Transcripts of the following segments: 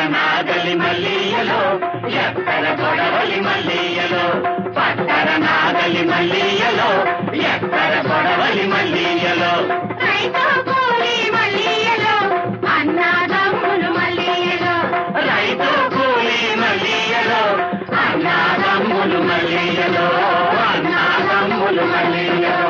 నాగలి మల్లియలో ఎక్కర గొడవలి మల్లియలో పట్టర నాగలి మల్లియలో ఎక్కర గొడవలి మల్లియలో రైతు కూలి మల్లియలో అన్నదమ్ములు మల్లియలో రైతు కూలి మల్లియలో అన్నాదమ్ములు మల్లియలో అన్నాదమ్ములు మల్లియలో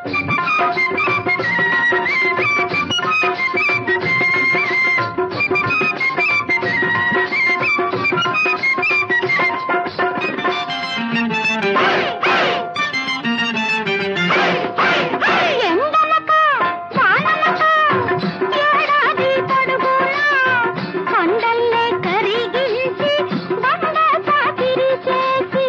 ఎండలక వానలక ఏడాది పొడుగునా కొండల్లే కరిగించి బండ సాకిరి చేసి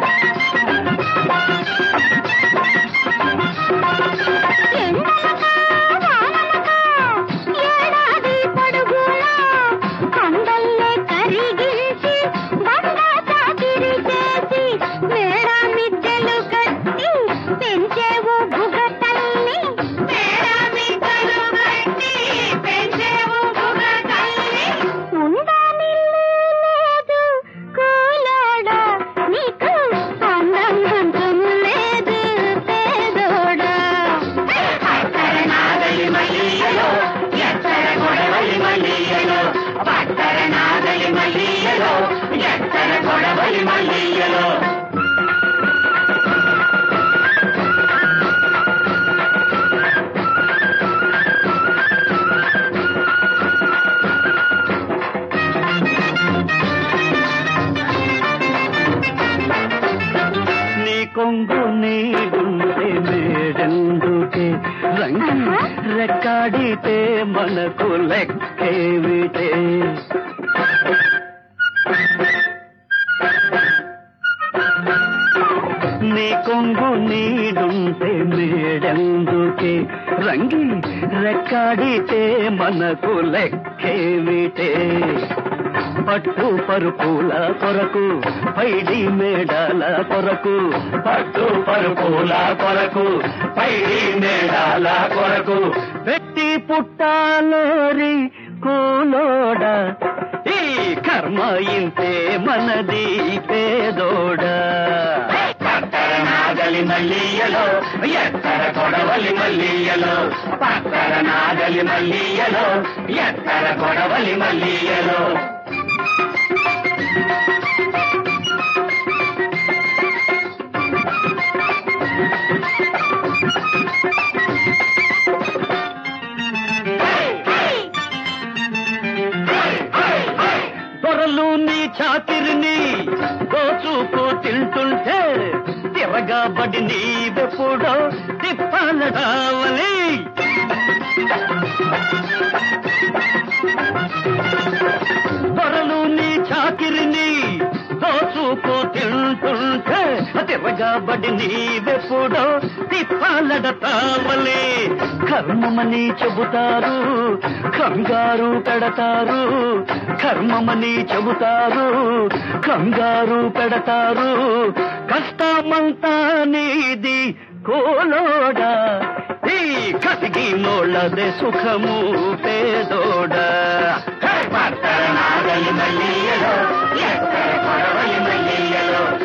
ఎండలక వానలక ఏడాది పొడుగునా కొండల్లే కరిగించి బండ సాకిరి చేసి మేడ మిద్దెలు కట్టి పెంచేవు బుగ తల్లి మేడ మిద్దెలు కట్టి పెంచేవు బుగ తల్లి ఉండనిల్లు లేదు కూలోడా నీకు అందం అంతం లేదు పేదోడా పట్టర నాగలి మల్లియలో ఎక్కర గొడవలి మల్లియలో పట్టర నాగలి మల్లియలో ఎక్కర గొడవలి మల్లియలో నీ కొంగు నీడుంటే మేడెందుకే రంగి రెక్కాడితే మనకు లెక్కేవిటే నీ కొంగు నీడుంటే మేడెందుకే రంగి రెక్కాడితే మనకు లెక్కేవిటే పట్టు పరుపుల కొరకు పైడి మేడాల కొరకు పట్టు పరుపుల కొరకు పైడి మేడాల కొరకు పెట్టి పుట్టాలోరి కూలోడ ఈ కర్మ ఇంతే మనది పేదోడ పక్కర నాగలి మల్లియలో ఎక్కర కొడవలి మల్లియలో పక్కర నాగలి మల్లియలో ఎక్కర కొడవలి మల్లియలో దొరలు నీ చాకిరిని దోచుకు తింటుంటే తిరగబడి నీవెప్పుడో తిప్పాల కావలి దొరలు నీ చాకిరిని దోచుకు తింటుంటే తిరగబడి నీవెప్పుడో తిప్పాలడ తావలే కర్మమని చెబుతారు కంగారు పెడతారు కర్మమని చెబుతారు కంగారు పెడతారు కష్టమంతా నీది కోలోడా ఈ కసిగి నోళ్ళదే సుఖము పేదోడా పట్టర నాగలి మల్లియలో ఎక్కడ కొడవలి మల్లియలో